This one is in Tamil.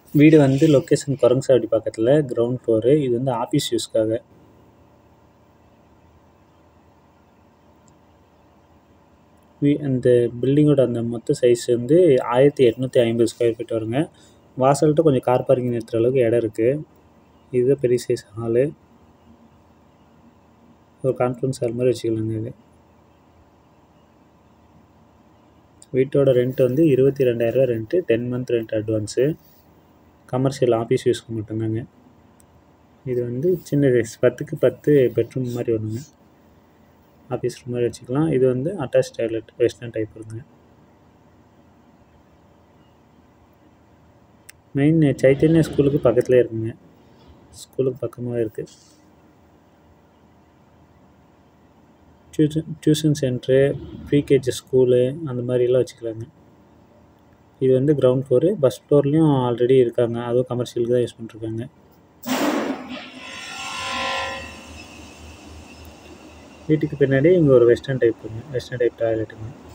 வீடு வந்து லொக்கேஷன் குரங்குசாவடி பக்கத்தில் கிரவுண்ட் ஃப்ளோரு இது வந்து ஆஃபீஸ் யூஸ்க்காக வீ அந்த பில்டிங்கோட அந்த மொத்த சைஸ் வந்து ஆயிரத்தி எட்நூற்றி ஐம்பது ஸ்கொயர் ஃபீட் வருங்க வாசல்கிட்ட கொஞ்சம் கார் பார்க்கிங் நிறுத்துகிற அளவுக்கு இடம் இருக்குது இதுதான் பெரிய சைஸ் ஹாலு ஒரு கான்ஃபரன்ஸ் ஹால் மாதிரி வச்சுக்கலாங்க இது வீட்டோட ரெண்ட் வந்து இருபத்தி ரெண்டாயிரரூவா rent ten month rent advance commercial office யூஸ்க்கு மட்டும்தாங்க இது வந்து சின்ன சைஸ் பத்துக்கு பத்து பெட்ரூம் மாதிரி வருங்க ஆஃபீஸ் ரூம் மாதிரி வச்சுக்கலாம் இது வந்து அட்டாச் டாய்லெட் வெஸ்டர்ன் டைப் இருக்குங்க மெயின் சைத்தன்யா ஸ்கூலுக்கு பக்கத்துலேயே இருக்குங்க ஸ்கூலுக்கு பக்கமாகவே இருக்குது tuition tuition centre pre KG school அந்த மாதிரிலாம் வச்சுக்கலாங்க இது வந்து கிரவுண்ட் ஃப்ளோரு பஸ் ஃப்ளோர்லேயும் ஆல்ரெடி இருக்காங்க அதுவும் கமர்ஷியலுக்கு தான் யூஸ் பண்ணிருக்காங்க வீட்டுக்கு பின்னாடி இங்கே ஒரு வெஸ்டர்ன் டைப்புங்க வெஸ்டர்ன் டைப் டாய்லெட்டுங்க